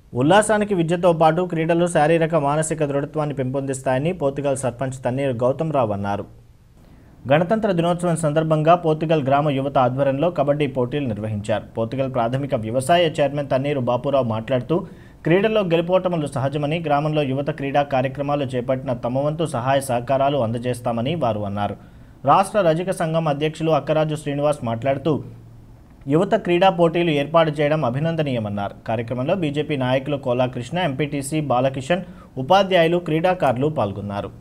ఉల్లాసానికి విద్యతో పాటు క్రీడలు శారీరక మానసిక దృఢత్వాన్ని పెంపొందిస్తాయని పోర్తుగల్ సర్పంచ్ తన్నీరు గౌతమ్ రావు అన్నారు గణతంత్ర దినోత్సవం సందర్భంగా పోర్తుగల్ గ్రామ యువత ఆధ్వర్యంలో కబడ్డీ పోటీలు నిర్వహించారు పోర్తుగల్ ప్రాథమిక వ్యవసాయ చైర్మన్ తన్నీరు బాపురావు మాట్లాడుతూ క్రీడల్లో గెలుపోటములు సహజమని గ్రామంలో యువత క్రీడా కార్యక్రమాలు చేపట్టిన తమ వంతు సహాయ సహకారాలు అందజేస్తామని వారు అన్నారు రాష్ట్ర రజక సంఘం అధ్యక్షులు అక్కరాజు శ్రీనివాస్ మాట్లాడుతూ యువత క్రీడా పోటీలు ఏర్పాటు చేయడం అభినందనీయమన్నారు కార్యక్రమంలో బీజేపీ నాయకులు కోలా కృష్ణ ఎంపీటీసీ బాలకిషన్ ఉపాధ్యాయులు క్రీడాకారులు పాల్గొన్నారు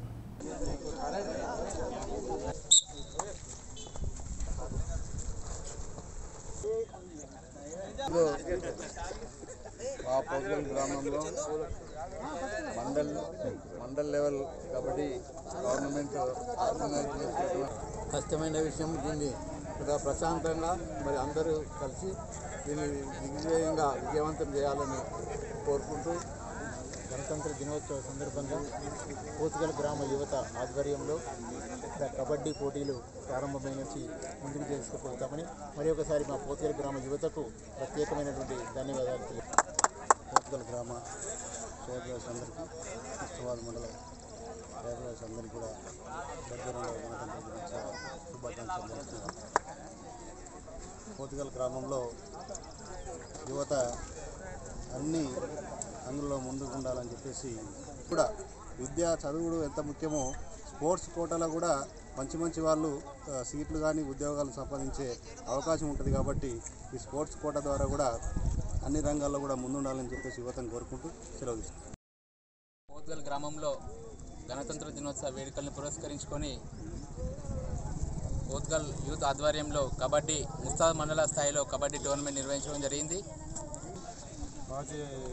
మా పోగల్ గ్రామంలో mandal mandal level kabaddi government organise చేసిన కష్టమైన విషయం దీన్ని ఇక్కడ ప్రశాంతంగా మరి అందరూ కలిసి దీన్ని దిగ్విజయంగా విజయవంతం చేయాలని కోరుకుంటూ గణతంత్ర దినోత్సవ సందర్భంగా పోతుగల్ గ్రామ యువత ఆధ్వర్యంలో ఇక్కడ కబడ్డీ పోటీలు ప్రారంభమైన నుంచి ముందుకు తీసుకుపోతామని మరి ఒకసారి మా పోతుగల్ గ్రామ యువతకు ప్రత్యేకమైనటువంటి ధన్యవాదాలు తెలియ పోతుగల్ గ్రామ శ్రేయస్ అందరికీ కృష్ణవాడ మండల శ్రేయస్ అందరికీ కూడా దగ్గరలో గణతంత్ర దినోత్సవ శుభాకాంక్షలు తెలుపుతున్నాను పోతుగల్ గ్రామంలో యువత అన్ని అందులో ముందుకు ఉండాలని చెప్పేసి కూడా విద్య చదువుడు ఎంత ముఖ్యమో స్పోర్ట్స్ కోటాలో కూడా మంచి మంచి వాళ్ళు ఆ, సీట్లు కానీ ఉద్యోగాలు సంపాదించే అవకాశం ఉంటుంది కాబట్టి ఈ స్పోర్ట్స్ కోట ద్వారా కూడా అన్ని రంగాల్లో కూడా ముందుండాలని చెప్పేసి యువతను కోరుకుంటూ సెలవు తీసుకుంటాను పోతుగల్ గ్రామంలో గణతంత్ర దినోత్సవ వేడుకలను పురస్కరించుకొని పోతుగల్ యూత్ ఆధ్వర్యంలో కబడ్డీ ముస్తాద్ మండల స్థాయిలో కబడ్డీ టోర్నమెంట్ నిర్వహించడం జరిగింది మాజీ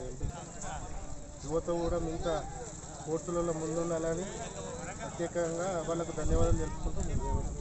యువత కూడా మిగతా స్పోర్ట్స్లలో ముందుండాలని ప్రత్యేకంగా వాళ్ళకు ధన్యవాదాలు తెలుపుకుంటూ